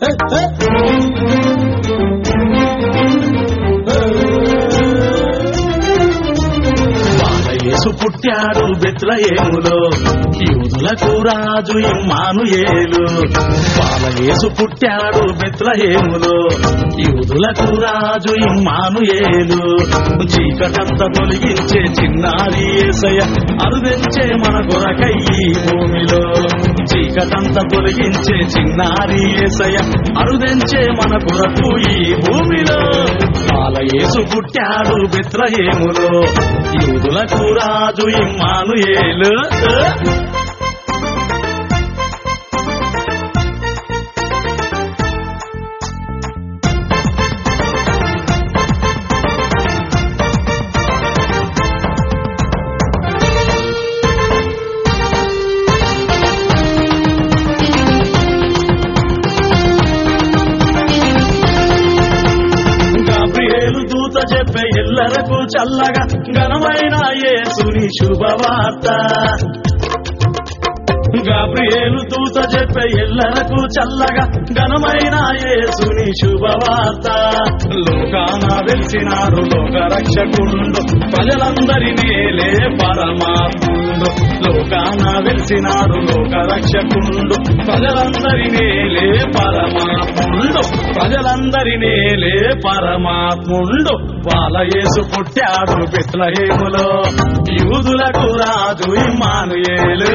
యేసు పుట్టాడు బెత్లయేములో యూదులకు రాజు ఇమ్మానుయేలు బాలయేసు పుట్టాడు బెత్లహేములో యూదులకు రాజు ఇమ్మానుయేలు చీకటంత తొలగించే చిన్నారి ఏసయ అరుదెంచే మన కొరకై ఈ భూమిలో చీకటంత తొలగించే చిన్నారి ఏసయ అరుదెంచే మన కొరకు ఈ భూమిలో బాలయేసు పుట్టాడు బెత్లహేములో యూదులకు రాజు ఇమ్మానుయేలు గాబ్రియేలు దూత చెప్పే ఎల్లరకు చల్లగా ఘనమైన యేసుని శుభవార్త గాబ్రియేలు దూత చెప్పే ఎల్లరకు చల్లగా ఘనమైన యేసుని శుభవార్త లోకాన వెలిసినాడు లోక రక్షకుండు ప్రజలందరినేలే పరమాత్ముండు లోకాన వెలిసినాడు లోక రక్షకుండు ప్రజలందరినేలే పరమాత్ముండు ప్రజలందరినేలే పరమాత్ముండు బాలయేసు పుట్టాడు పిట్లహేములో యూదులకు రాజు ఇమ్మానుయేలు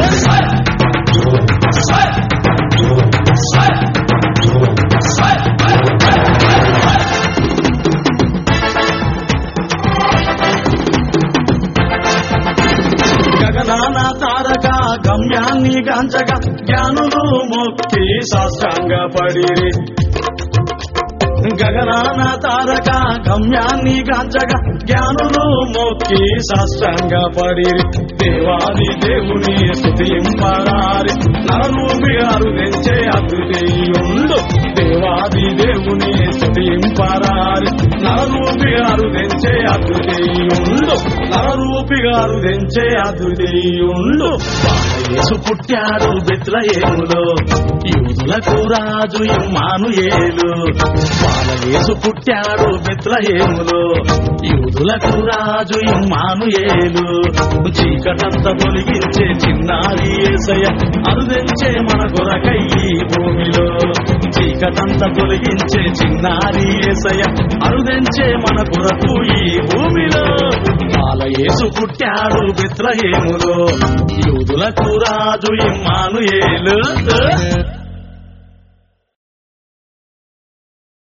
గగనాన తారక గమ్యాన్ని గాంచగా జ్ఞానులు మొక్కి సాష్టాంగ పడిరి గగనాన తారక గమ్యాన్ని గాంచగా జ్ఞానులు మొక్కి సాష్టాంగ పడిరి దేవాది దేవుని స్థుతింపరారి నరరూపి అరుదించే అద్వితీయుండు దేవాది దేవుని స్థుతింపరారి నరరూపి అరుదించే అద్వితీయుండు నరరూపి అరుదించే అద్వితీయుండు యేసు పుట్టాడు బెత్లయేములో యూదులకు రాజు ఇమ్మానుయేలు బాలయేసు పుట్టాడు బెత్లహేములో యూదులకు రాజు ఇమ్మానుయేలు చీకటంత తొలగించే చిన్నారి ఏసయ అరుదెంచే మన కొరకై ఈ భూమిలో చీకటంత తొలగించే చిన్నారి ఏసయ అరుదెంచే మన కొరకు ఈ భూమిలో బాలయేసు పుట్టాడు బెత్లహేములో యూదులకు రాజు ఇమ్మానుయేలు